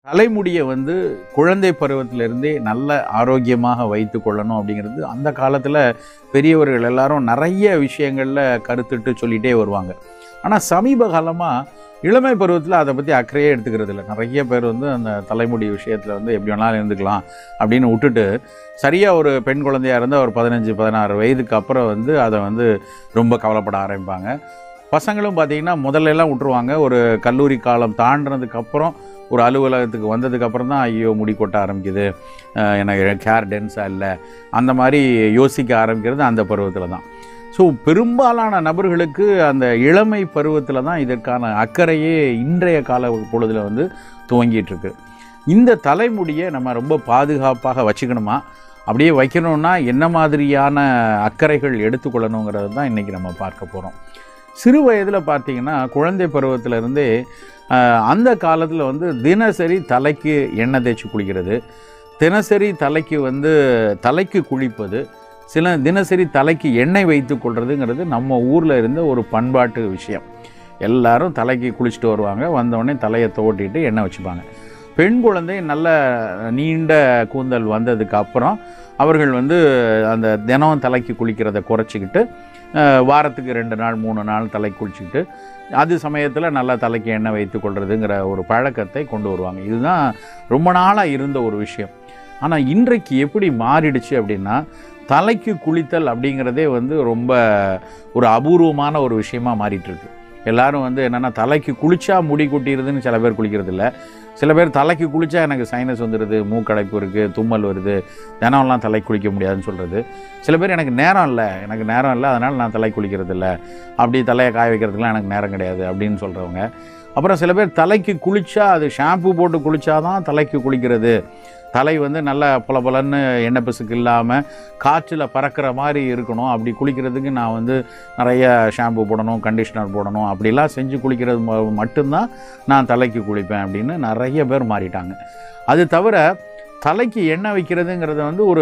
தலைமுடியை வந்து குழந்தை பருவத்திலிருந்தே நல்ல ஆரோக்கியமாக வைத்து கொள்ளணும் அப்படிங்கிறது அந்த காலத்தில் பெரியவர்கள் எல்லாரும் நிறைய விஷயங்களில் கருத்துட்டு சொல்லிகிட்டே வருவாங்க ஆனால் சமீப காலமாக இளமை பருவத்தில் அதை பற்றி அக்கறையே எடுத்துக்கிறது இல்லை நிறைய பேர் வந்து அந்த தலைமுடி விஷயத்தில் வந்து எப்படி வேணாலும் இருந்துக்கலாம் அப்படின்னு விட்டுட்டு சரியாக ஒரு பெண் குழந்தையாக இருந்தால் ஒரு பதினஞ்சு பதினாறு வயதுக்கு அப்புறம் வந்து அதை வந்து ரொம்ப கவலைப்பட ஆரம்பிப்பாங்க பசங்களும் பார்த்தீங்கன்னா முதல்ல எல்லாம் விட்டுருவாங்க ஒரு கல்லூரி காலம் தாண்டினதுக்கு அப்புறம் ஒரு அலுவலகத்துக்கு வந்ததுக்கு அப்புறம் தான் ஐயோ முடி கொட்ட ஆரம்பிக்குது அஹ் எனக்கு ஹேர் டென்ஸாக இல்லை அந்த மாதிரி யோசிக்க ஆரம்பிக்கிறது அந்த பருவத்தில் தான் ஸோ பெரும்பாலான நபர்களுக்கு அந்த இளமை பருவத்தில் தான் இதற்கான அக்கறையே இன்றைய கால பொழுதில் வந்து துவங்கிட்டு இருக்கு இந்த தலைமுடியை நம்ம ரொம்ப பாதுகாப்பாக வச்சுக்கணுமா அப்படியே வைக்கணும்னா என்ன மாதிரியான அக்கறைகள் எடுத்துக்கொள்ளணுங்கிறது தான் இன்றைக்கி நம்ம பார்க்க போகிறோம் சிறு வயதில் பார்த்தீங்கன்னா குழந்தை பருவத்திலிருந்தே ஆஹ், அந்த காலத்தில் வந்து தினசரி தலைக்கு எண்ணெய் தேய்ச்சி குளிக்கிறது தினசரி தலைக்கு வந்து தலைக்கு குளிப்பது சில தினசரி தலைக்கு எண்ணெய் வைத்து கொள்றதுங்கிறது நம்ம ஊரில் இருந்த ஒரு பண்பாட்டு விஷயம் எல்லாரும் தலைக்கு குளிச்சுட்டு வருவாங்க வந்தவுடனே தலையை துவட்டிட்டு எண்ணெய் வச்சுப்பாங்க பெண் குழந்தை நல்ல நீண்ட கூந்தல் வந்ததுக்கு அப்புறம் அவர்கள் வந்து அந்த தினம் தலைக்கு குளிக்கிறத குறைச்சிக்கிட்டு அஹ், வாரத்துக்கு ரெண்டு நாள் மூணு நாள் தலை குளிச்சுக்கிட்டு அது சமயத்தில் நல்லா தலைக்கு எண்ணெய் வைத்து கொள்றதுங்கிற ஒரு பழக்கத்தை கொண்டு வருவாங்க இதுதான் ரொம்ப நாளாக இருந்த ஒரு விஷயம் ஆனால் இன்றைக்கு எப்படி மாறிடுச்சு அப்படின்னா தலைக்கு குளித்தல் அப்படிங்கிறதே வந்து ரொம்ப ஒரு அபூர்வமான ஒரு விஷயமா மாறிட்டு இருக்கு எல்லாரும் வந்து என்னென்னா தலைக்கு குளிச்சா முடி கொட்டிடுதுன்னு சில பேர் குளிக்கிறது இல்ல சில பேர் தலைக்கு குளிச்சா எனக்கு சைனஸ் வந்துடுது மூக்கடைப்பு இருக்குது தும்மல் வருது தினம்லாம் தலை குளிக்க முடியாதுன்னு சொல்கிறது சில பேர் எனக்கு நேரம் இல்லை எனக்கு நேரம் இல்லை அதனால் நான் தலை குளிக்கிறது இல்லை அப்படி தலையை காய வைக்கிறதுக்குலாம் எனக்கு நேரம் கிடையாது அப்படின்னு சொல்கிறவங்க அப்புறம் சில பேர் தலைக்கு குளிச்சா அது ஷாம்பு போட்டு குளிச்சாதான் தலைக்கு குளிக்கிறது தலை வந்து நல்லா புலபலன்னு எண்ணெய் பிசுக்கு இல்லாமல் காற்றில் பறக்கிற மாதிரி இருக்கணும் அப்படி குளிக்கிறதுக்கு நான் வந்து நிறைய ஷாம்பு போடணும் கண்டிஷ்னர் போடணும் அப்படிலாம் செஞ்சு குளிக்கிறது ம- மட்டும்தான் நான் தலைக்கு குளிப்பேன் அப்படின்னு நிறைய பேர் மாறிட்டாங்க அது தவிர தலைக்கு எண்ணெய் வைக்கிறதுங்கிறது வந்து ஒரு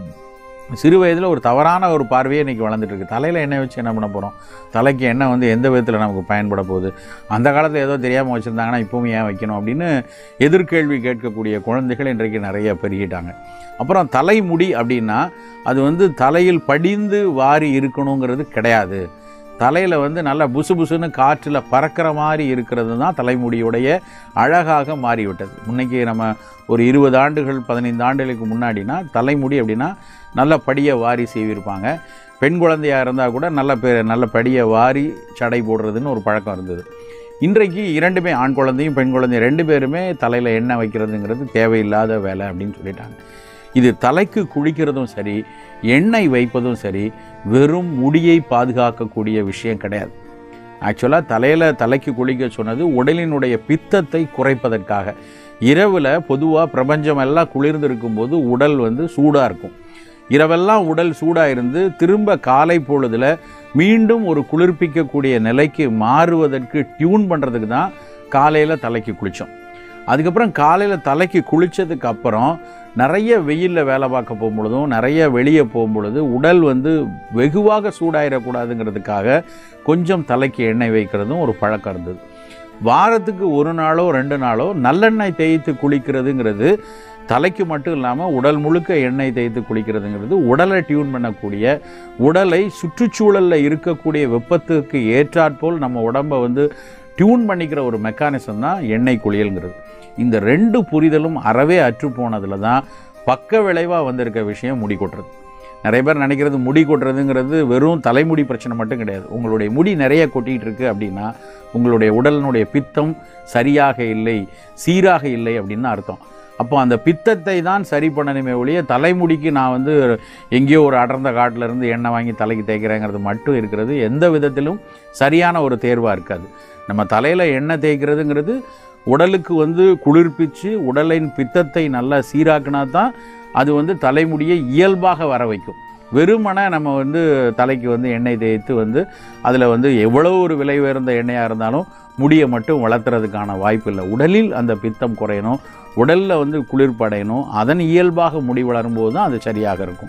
சிறு வயதில் ஒரு தவறான ஒரு பார்வையே இன்றைக்கி வளர்ந்துட்டு இருக்கு தலையில் எண்ணெய் வச்சு என்ன பண்ண போகிறோம் தலைக்கு எண்ணெய் வந்து எந்த விதத்தில் நமக்கு பயன்பட போகுது அந்த காலத்தில் ஏதோ தெரியாமல் வச்சுருந்தாங்கன்னா இப்பவும் ஏன் வைக்கணும் அப்படின்னு எதிர்கேள்வி கேட்கக்கூடிய குழந்தைகள் இன்றைக்கு நிறைய பெருகிட்டாங்க அப்புறம் தலைமுடி அப்படின்னா அது வந்து தலையில் படிந்து வாரி இருக்கணுங்கிறது கிடையாது தலையில் வந்து நல்லா புசு புசுன்னு காற்றில் பறக்கிற மாதிரி இருக்கிறது தான் தலைமுடியுடைய அழகாக மாறிவிட்டது முன்னைக்கு நம்ம ஒரு இருபது ஆண்டுகள் பதினைந்து ஆண்டுகளுக்கு முன்னாடினா தலைமுடி அப்படின்னா நல்ல படியை வாரி செய்விருப்பாங்க பெண் குழந்தையாக இருந்தால் கூட நல்ல பெ நல்ல படியை வாரி சடை போடுறதுன்னு ஒரு பழக்கம் இருந்தது இன்றைக்கு இரண்டுமே ஆண் குழந்தையும் பெண் குழந்தையும் ரெண்டு பேருமே தலையில் எண்ணெய் வைக்கிறதுங்கிறது தேவையில்லாத வேலை அப்படின்னு சொல்லிட்டாங்க இது தலைக்கு குளிக்கிறதும் சரி எண்ணெய் வைப்பதும் சரி வெறும் முடியை பாதுகாக்கக்கூடிய விஷயம் கிடையாது ஆக்சுவலாக தலையில் தலைக்கு குளிக்க சொன்னது உடலினுடைய பித்தத்தை குறைப்பதற்காக இரவில் பொதுவாக பிரபஞ்சம் எல்லாம் குளிர்ந்து இருக்கும்போது உடல் வந்து சூடாக இருக்கும் இரவெல்லாம் உடல் சூடாக இருந்து திரும்ப காலை பொழுதில் மீண்டும் ஒரு குளிர்ப்பிக்கக்கூடிய நிலைக்கு மாறுவதற்கு டியூன் பண்ணுறதுக்கு தான் காலையில் தலைக்கு குளித்தோம் அதுக்கப்புறம் காலையில் தலைக்கு குளித்ததுக்கு அப்புறம் நிறைய வெயிலில் வேலை பார்க்க போகும்பொழுதும் நிறைய வெளியே போகும்பொழுது உடல் வந்து வெகுவாக சூடாயிடக்கூடாதுங்கிறதுக்காக கொஞ்சம் தலைக்கு எண்ணெய் வைக்கிறதும் ஒரு பழக்கம் இருந்தது வாரத்துக்கு ஒரு நாளோ ரெண்டு நாளோ நல்லெண்ணெய் தேய்த்து குளிக்கிறதுங்கிறது தலைக்கு மட்டும் இல்லாமல் உடல் முழுக்க எண்ணெய் தேய்த்து குளிக்கிறதுங்கிறது உடலை டியூன் பண்ணக்கூடிய உடலை சுற்றுச்சூழலில் இருக்கக்கூடிய வெப்பத்துக்கு ஏற்றாற்போல் நம்ம உடம்பை வந்து டியூன் பண்ணிக்கிற ஒரு மெக்கானிசம் தான் எண்ணெய் குளியல்ங்கிறது இந்த ரெண்டு புரிதலும் அறவே அற்று போனதில் தான் பக்க விளைவாக வந்திருக்க விஷயம் முடி கொட்டுறது நிறைய பேர் நினைக்கிறது முடி கொட்டுறதுங்கிறது வெறும் தலைமுடி பிரச்சனை மட்டும் கிடையாது உங்களுடைய முடி நிறைய கொட்டிகிட்டு இருக்கு அப்படின்னா உங்களுடைய உடலினுடைய பித்தம் சரியாக இல்லை சீராக இல்லை அப்படின்னு அர்த்தம் அப்போ அந்த பித்தத்தை தான் சரி பண்ணணுமே ஒழிய தலைமுடிக்கு நான் வந்து எங்கேயோ ஒரு அடர்ந்த காட்டுல இருந்து எண்ணெய் வாங்கி தலைக்கு தேய்க்கிறேங்கிறது மட்டும் இருக்கிறது எந்த விதத்திலும் சரியான ஒரு தேர்வாக இருக்காது நம்ம தலையில் எண்ணெய் தேய்க்கிறதுங்கிறது உடலுக்கு வந்து குளிர்ப்பிச்சு உடலின் பித்தத்தை நல்லா சீராக்கினா தான் அது வந்து தலைமுடியை இயல்பாக வர வைக்கும் வெறுமனே நம்ம வந்து தலைக்கு வந்து எண்ணெய் தேய்த்து வந்து அதில் வந்து எவ்வளோ ஒரு விலை உயர்ந்த எண்ணெயாக இருந்தாலும் முடியை மட்டும் வளர்த்துறதுக்கான வாய்ப்பு இல்லை உடலில் அந்த பித்தம் குறையணும் உடலில் வந்து குளிர்ப்படையணும் அதன் இயல்பாக முடி வளரும்போது தான் அது சரியாக இருக்கும்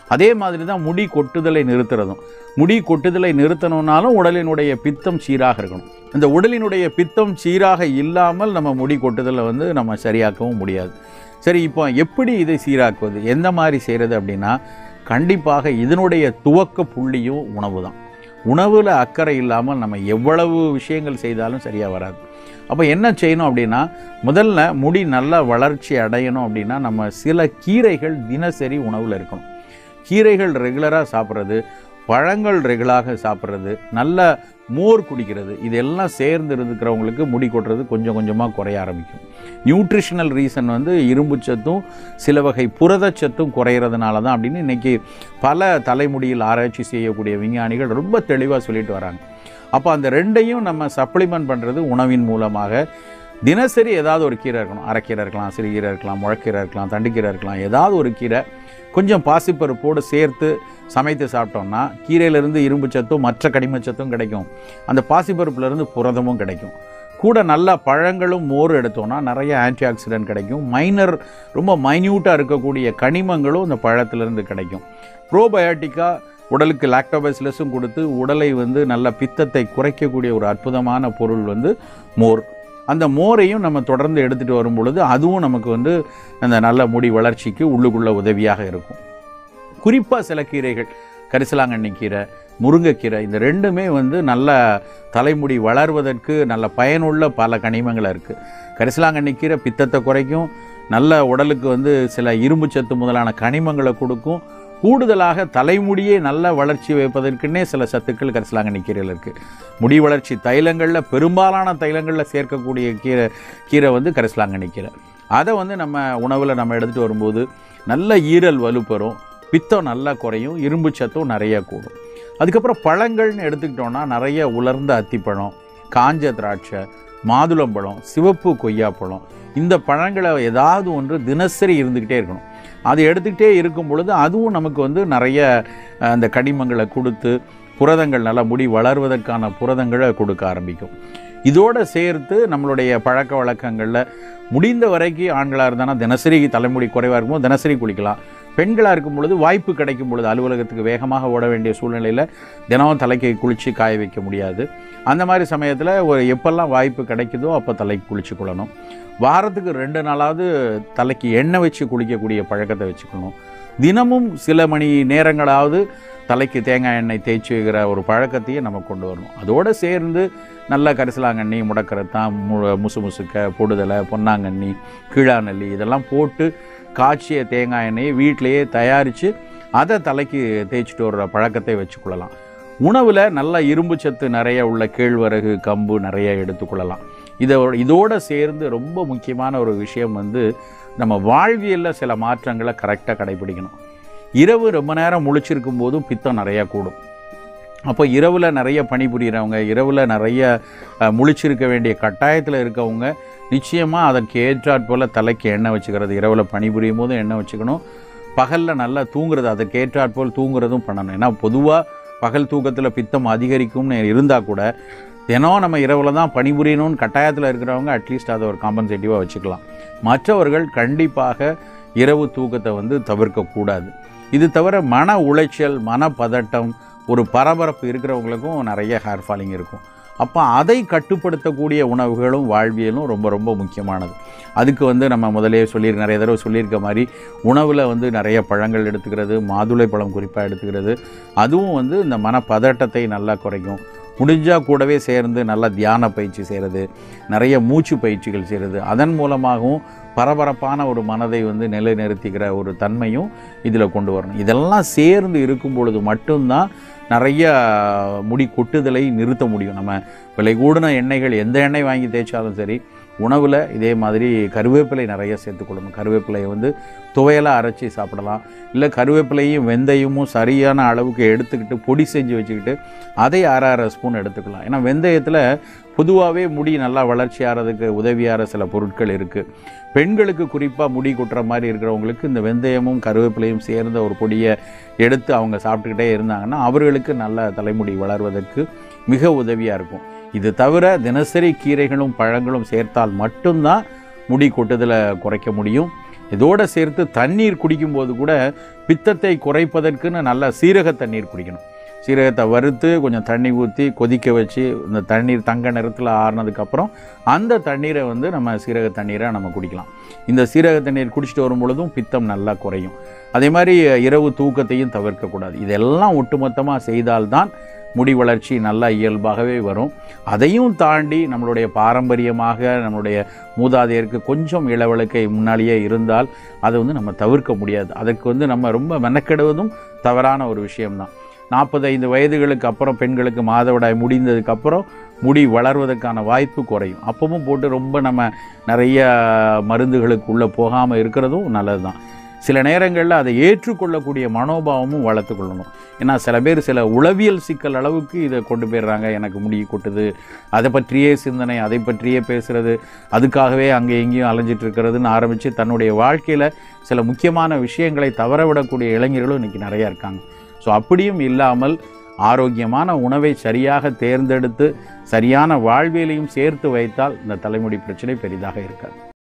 அதே மாதிரி தான் முடி கொட்டுதலை நிறுத்துறதும் முடி கொட்டுதலை நிறுத்தணும்னாலும் உடலினுடைய பித்தம் சீராக இருக்கணும் இந்த உடலினுடைய பித்தம் சீராக இல்லாமல் நம்ம முடி கொட்டுதலை வந்து நம்ம சரியாக்கவும் முடியாது சரி இப்போ எப்படி இதை சீராக்குவது எந்த மாதிரி செய்கிறது அப்படின்னா கண்டிப்பாக இதனுடைய துவக்க புள்ளியும் உணவு தான் உணவில் அக்கறை இல்லாமல் நம்ம எவ்வளவு விஷயங்கள் செய்தாலும் சரியாக வராது அப்போ என்ன செய்யணும் அப்படின்னா முதல்ல முடி நல்லா வளர்ச்சி அடையணும் அப்படின்னா நம்ம சில கீரைகள் தினசரி உணவில் இருக்கணும் கீரைகள் ரெகுலராக சாப்பிட்றது பழங்கள் ரெகுலாக சாப்பிட்றது நல்ல மோர் குடிக்கிறது இதெல்லாம் சேர்ந்து இருக்கிறவங்களுக்கு முடி கொட்டுறது கொஞ்சம் கொஞ்சமாக குறைய ஆரம்பிக்கும் நியூட்ரிஷனல் ரீசன் வந்து இரும்பு சத்தும் சில வகை புரதச்சத்தும் குறையிறதுனால தான் அப்படின்னு இன்றைக்கி பல தலைமுடியில் ஆராய்ச்சி செய்யக்கூடிய விஞ்ஞானிகள் ரொம்ப தெளிவாக சொல்லிட்டு வராங்க அப்போ அந்த ரெண்டையும் நம்ம சப்ளிமெண்ட் பண்ணுறது உணவின் மூலமாக தினசரி ஏதாவது ஒரு கீரை இருக்கணும் அரைக்கீரை இருக்கலாம் சிறுகீரை இருக்கலாம் முழக்கீரை இருக்கலாம் தண்டுக்கீரை இருக்கலாம் ஏதாவது ஒரு கீரை கொஞ்சம் பாசிப்பருப்போடு சேர்த்து சமைத்து சாப்பிட்டோம்னா கீரையிலேருந்து இரும்பு சத்தும் மற்ற கனிமச்சத்தும் கிடைக்கும் அந்த பாசிப்பருப்புலேருந்து புரதமும் கிடைக்கும் கூட நல்ல பழங்களும் மோர் எடுத்தோம்னா நிறைய ஆன்டி ஆக்சிடென்ட் கிடைக்கும் மைனர் ரொம்ப மைன்யூட்டாக இருக்கக்கூடிய கனிமங்களும் இந்த பழத்திலிருந்து கிடைக்கும் ப்ரோபயோட்டிக்காக உடலுக்கு லாக்டோபைசிலஸும் கொடுத்து உடலை வந்து நல்ல பித்தத்தை குறைக்கக்கூடிய ஒரு அற்புதமான பொருள் வந்து மோர் அந்த மோரையும் நம்ம தொடர்ந்து எடுத்துகிட்டு வரும் பொழுது அதுவும் நமக்கு வந்து அந்த நல்ல முடி வளர்ச்சிக்கு உள்ளுக்குள்ள உதவியாக இருக்கும் குறிப்பாக சில கீரைகள் கரிசலாங்கண்ணி கீரை முருங்கைக்கீரை இந்த ரெண்டுமே வந்து நல்ல தலைமுடி வளர்வதற்கு நல்ல பயனுள்ள பல கனிமங்கள் இருக்குது கரிசலாங்கண்ணி கீரை பித்தத்தை குறைக்கும் நல்ல உடலுக்கு வந்து சில இரும்பு சத்து முதலான கனிமங்களை கொடுக்கும் கூடுதலாக தலைமுடியை நல்ல வளர்ச்சி வைப்பதற்குன்னே சில சத்துக்கள் கரிசலாங்கண்ணி கீரையில் இருக்குது முடி வளர்ச்சி தைலங்களில் பெரும்பாலான தைலங்களில் சேர்க்கக்கூடிய கீரை கீரை வந்து கரிசலாங்கண்ணி கீரை அதை வந்து நம்ம உணவில் நம்ம எடுத்துகிட்டு வரும்போது நல்ல ஈரல் வலுப்பெறும் பித்தம் நல்லா குறையும் இரும்பு சத்தும் நிறைய கூடும் அதுக்கப்புறம் பழங்கள்னு எடுத்துக்கிட்டோன்னா நிறைய உலர்ந்த அத்திப்பழம் காஞ்ச திராட்சை மாதுளம்பழம் சிவப்பு கொய்யாப்பழம் இந்த பழங்களை ஏதாவது ஒன்று தினசரி இருந்துக்கிட்டே இருக்கணும் அது எடுத்துக்கிட்டே இருக்கும் பொழுது அதுவும் நமக்கு வந்து நிறைய அஹ், அந்த கனிமங்களை கொடுத்து புரதங்கள் நல்லா முடி வளர்வதற்கான புரதங்களை கொடுக்க ஆரம்பிக்கும் இதோடு சேர்த்து நம்மளுடைய பழக்க வழக்கங்களில் முடிந்த வரைக்கும் ஆண்களாக இருந்தானா தினசரி தலைமுடி குறைவாக இருக்கும்போது தினசரி குளிக்கலாம் பெண்களாக இருக்கும் பொழுது வாய்ப்பு கிடைக்கும் பொழுது அலுவலகத்துக்கு வேகமாக ஓட வேண்டிய சூழ்நிலையில் தினமும் தலைக்கு குளித்து காய வைக்க முடியாது அந்த மாதிரி சமயத்தில் ஒரு எப்பெல்லாம் வாய்ப்பு கிடைக்குதோ அப்போ தலைக்கு குளிச்சு கொள்ளணும் வாரத்துக்கு ரெண்டு நாளாவது தலைக்கு எண்ணெய் வச்சு குளிக்கக்கூடிய பழக்கத்தை வச்சுக்கணும் தினமும் சில மணி நேரங்களாவது தலைக்கு தேங்காய் எண்ணெய் தேய்ச்சி வைக்கிற ஒரு பழக்கத்தையும் நம்ம கொண்டு வரணும் அதோடு சேர்ந்து நல்ல கரிசலாங்கண்ணி முடக்கரத்தான் மு முசு முசுக்க பொடுதலை பொன்னாங்கண்ணி கீழாநெல்லி இதெல்லாம் போட்டு காய்ச்சிய தேங்காய் எண்ணெயை வீட்டிலேயே தயாரித்து அதை தலைக்கு தேய்ச்சிட்டு வர்ற பழக்கத்தை வச்சுக்கொள்ளலாம் உணவில் நல்ல இரும்பு சத்து நிறைய உள்ள கேழ்வரகு கம்பு நிறைய எடுத்துக்கொள்ளலாம் இதோட இதோடு சேர்ந்து ரொம்ப முக்கியமான ஒரு விஷயம் வந்து நம்ம வாழ்வியலில் சில மாற்றங்களை கரெக்டாக கடைபிடிக்கணும் இரவு ரொம்ப நேரம் முழிச்சிருக்கும் போதும் பித்தம் நிறையா கூடும் அப்போ இரவில் நிறைய பணிபுரிகிறவங்க இரவில் நிறைய அஹ், முழிச்சிருக்க வேண்டிய கட்டாயத்தில் இருக்கவங்க நிச்சயமாக அதற்கு ஏற்றாற் போல் தலைக்கு எண்ணெய் வச்சுக்கிறது இரவில் பணிபுரியும் போதும் எண்ணெய் வச்சுக்கணும் பகலில் நல்லா தூங்குறது அதற்கு ஏற்றாற் போல் தூங்குறதும் பண்ணணும் ஏன்னா பொதுவாக பகல் தூக்கத்தில் பித்தம் அதிகரிக்கும்னு இருந்தால் கூட தினம் நம்ம இரவில் தான் பணிபுரியணும்னு கட்டாயத்தில் இருக்கிறவங்க அட்லீஸ்ட் அதை ஒரு காம்பன்சேட்டிவாக வச்சுக்கலாம் மற்றவர்கள் கண்டிப்பாக இரவு தூக்கத்தை வந்து தவிர்க்கக்கூடாது இது தவிர மன உளைச்சல் மன பதட்டம் ஒரு பரபரப்பு இருக்கிறவங்களுக்கும் நிறைய ஹேர் ஃபாலிங் இருக்கும் அப்போ அதை கட்டுப்படுத்தக்கூடிய உணவுகளும் வாழ்வியலும் ரொம்ப ரொம்ப முக்கியமானது அதுக்கு வந்து நம்ம முதலே சொல்லி நிறைய தடவை சொல்லியிருக்க மாதிரி உணவில் வந்து நிறைய பழங்கள் எடுத்துக்கிறது மாதுளை பழம் குறிப்பாக எடுத்துக்கிறது அதுவும் வந்து இந்த மன பதட்டத்தை நல்லா குறைக்கும் முடிஞ்சால் கூடவே சேர்ந்து நல்லா தியான பயிற்சி செய்கிறது நிறைய மூச்சு பயிற்சிகள் செய்கிறது அதன் மூலமாகவும் பரபரப்பான ஒரு மனதை வந்து நிலைநிறுத்திக்கிற ஒரு தன்மையும் இதில் கொண்டு வரணும் இதெல்லாம் சேர்ந்து இருக்கும் பொழுது மட்டும்தான் நிறைய முடி கொட்டுதலை நிறுத்த முடியும் நம்ம விலை கூடின எண்ணெய்கள் எந்த எண்ணெய் வாங்கி தேய்ச்சாலும் சரி உணவில் இதே மாதிரி கருவேப்பிலை நிறைய சேர்த்துக்கொள்ளணும் கருவேப்பிலையை வந்து துவையலாக அரைச்சி சாப்பிடலாம் இல்லை கருவேப்பிலையும் வெந்தயமும் சரியான அளவுக்கு எடுத்துக்கிட்டு பொடி செஞ்சு வச்சுக்கிட்டு அதை அரை அரை ஸ்பூன் எடுத்துக்கலாம் ஏன்னா வெந்தயத்தில் பொதுவாகவே முடி நல்லா வளர்ச்சி ஆகிறதுக்கு உதவியாகிற சில பொருட்கள் இருக்குது பெண்களுக்கு குறிப்பாக முடி கொட்டுற மாதிரி இருக்கிறவங்களுக்கு இந்த வெந்தயமும் கருவேப்பிலையும் சேர்ந்த ஒரு பொடியை எடுத்து அவங்க சாப்பிட்டுக்கிட்டே இருந்தாங்கன்னா அவர்களுக்கு நல்ல தலைமுடி வளர்வதற்கு மிக உதவியாக இருக்கும் இது தவிர தினசரி கீரைகளும் பழங்களும் சேர்த்தால் மட்டும்தான் முடி கொட்டுதலை குறைக்க முடியும் இதோடு சேர்த்து தண்ணீர் குடிக்கும்போது கூட பித்தத்தை குறைப்பதற்குன்னு நல்ல சீரக தண்ணீர் குடிக்கணும் சீரகத்தை வறுத்து கொஞ்சம் தண்ணி ஊற்றி கொதிக்க வச்சு இந்த தண்ணீர் தங்க நிறத்தில் ஆறுனதுக்கப்புறம் அந்த தண்ணீரை வந்து நம்ம சீரக தண்ணீரை நம்ம குடிக்கலாம் இந்த சீரக தண்ணீர் குடிச்சிட்டு வரும் பொழுதும் பித்தம் நல்லா குறையும் அதே மாதிரி இரவு தூக்கத்தையும் தவிர்க்கக்கூடாது இதெல்லாம் ஒட்டுமொத்தமாக செய்தால்தான் முடி வளர்ச்சி நல்லா இயல்பாகவே வரும் அதையும் தாண்டி நம்மளுடைய பாரம்பரியமாக நம்மளுடைய மூதாதையருக்கு கொஞ்சம் இளவழுக்கை முன்னாலேயே இருந்தால் அதை வந்து நம்ம தவிர்க்க முடியாது அதற்கு வந்து நம்ம ரொம்ப மெனக்கெடுவதும் தவறான ஒரு விஷயம்தான் நாற்பத்தைந்து வயதுகளுக்கு அப்புறம் பெண்களுக்கு மாதவிடாய் முடிந்ததுக்கப்புறம் முடி வளர்வதற்கான வாய்ப்பு குறையும் அப்பவும் போட்டு ரொம்ப நம்ம நிறைய மருந்துகளுக்கு உள்ளே போகாமல் இருக்கிறதும் நல்லது தான் சில நேரங்களில் அதை ஏற்றுக்கொள்ளக்கூடிய மனோபாவமும் வளர்த்து கொள்ளணும் ஏன்னா சில பேர் சில உளவியல் சிக்கல் அளவுக்கு இதை கொண்டு போயிடுறாங்க எனக்கு முடி கொட்டுது அதை பற்றியே சிந்தனை அதை பற்றியே பேசுகிறது அதுக்காகவே அங்கே எங்கேயும் அலைஞ்சிட்டு இருக்கிறதுன்னு ஆரம்பித்து தன்னுடைய வாழ்க்கையில் சில முக்கியமான விஷயங்களை தவறவிடக்கூடிய இளைஞர்களும் இன்றைக்கி நிறையா இருக்காங்க ஸோ அப்படியும் இல்லாமல் ஆரோக்கியமான உணவை சரியாக தேர்ந்தெடுத்து சரியான வாழ்வியலையும் சேர்த்து வைத்தால் இந்த தலைமுடி பிரச்சனை பெரிதாக இருக்காது